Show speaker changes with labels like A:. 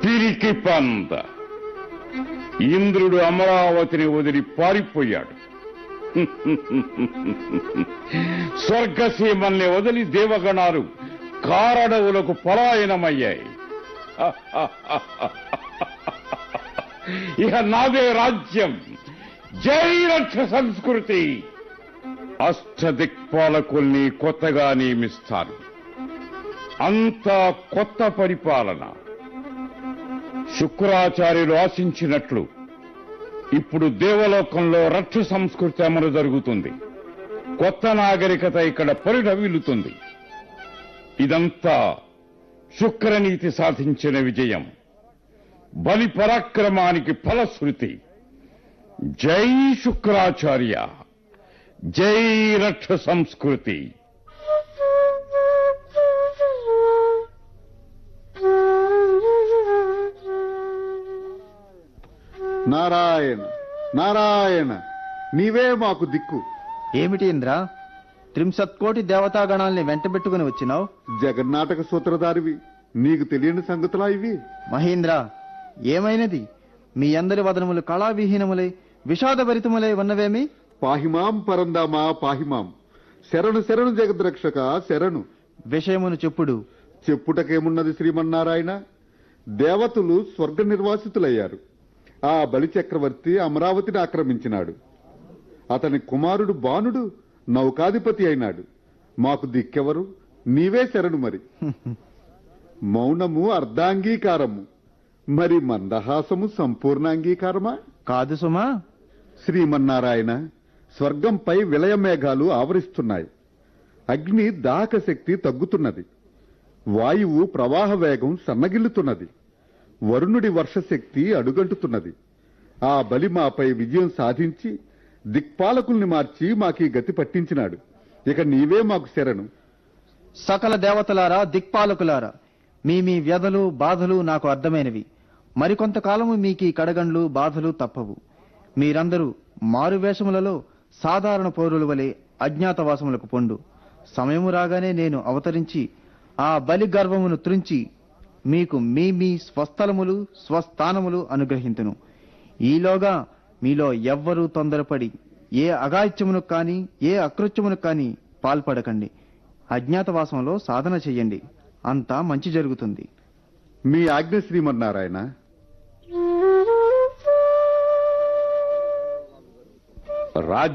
A: పిరికి పంద ఇంద్రుడు అమరావతిని వదిలి పారిపోయాడు స్వర్గసీమల్ని వదిలి దేవగణాలు కారడవులకు పలాయనమయ్యాయి ఇక నాదే రాజ్యం జై రక్ష సంస్కృతి అష్టదిక్పాలకుల్ని కొత్తగా నియమిస్తారు అంతా కొత్త పరిపాలన శుక్రాచార్యులు ఆశించినట్లు ఇప్పుడు దేవలోకంలో రక్ష సంస్కృతి అమలు జరుగుతుంది కొత్త నాగరికత ఇక్కడ పరిఢవిల్లుతుంది ఇదంతా శుక్రనీతి సాధించిన విజయం బలి పరాక్రమానికి ఫలశ్రుతి జై శుక్రాచార్య జై రక్ష సంస్కృతి
B: నారాయణ నారాయణ నీవే మాకు దిక్కు
C: ఏమిటి ఇంద్ర త్రింశత్కోటి దేవతాగణాల్ని వెంటబెట్టుకుని వచ్చినావు
B: జగన్నాటక సూత్రధారివి నీకు తెలియని సంగతులా ఇవి
C: మహేంద్ర ఏమైనది మీ అందరి వదనములు కళావిహీనములై విషాదభరితములై ఉన్నవేమి
B: పాహిమాం పరందామా పాహిమాం శరణు శరణు జగద్రక్షక శరణు
C: విషయమును చెప్పుడు
B: చెప్పుటకేమున్నది శ్రీమన్నారాయణ దేవతలు స్వర్గ నిర్వాసితులయ్యారు ఆ బలి చక్రవర్తి అమరావతిని ఆక్రమించినాడు అతని కుమారుడు బాణుడు నౌకాధిపతి అయినాడు మాకు దిక్కెవరు నీవే శరణు మరి మౌనము అర్ధాంగీకారము మరి మందహాసము సంపూర్ణాంగీకారమా
C: కాదు సుమా
B: శ్రీమన్నారాయణ స్వర్గంపై విలయమేఘాలు ఆవరిస్తున్నాయి అగ్ని దాహక శక్తి తగ్గుతున్నది వాయువు ప్రవాహ వేగం సన్నగిల్లుతున్నది వరుణుడి వర్షశక్తి అడుగంటుతున్నది ఆ బలి మాపై విజయం సాధించి దిక్పాలకుల్ని మార్చి మాకీ గతి పట్టించినాడు ఇక నీవే మాకు శరణు
C: సకల దేవతలారా దిక్పాలకులారా మీ మీ వ్యధలు బాధలు నాకు అర్థమైనవి మరికొంతకాలము మీకీ కడగండ్లు బాధలు తప్పవు మీరందరూ మారువేషములలో సాధారణ పౌరుల వలె అజ్ఞాతవాసములకు పొండు సమయము రాగానే నేను అవతరించి ఆ బలి గర్వమును త్రుంచి మీకు మీ మీ స్వస్థలములు స్వస్థానములు అనుగ్రహింతును ఈలోగా మీలో ఎవ్వరూ తొందరపడి ఏ అగాయిత్యమును కాని ఏ అకృత్యమును కాని పాల్పడకండి అజ్ఞాతవాసంలో సాధన చెయ్యండి అంతా మంచి జరుగుతుంది
B: మీ ఆజ్ఞ శ్రీమన్నారాయణ
A: రాజ్య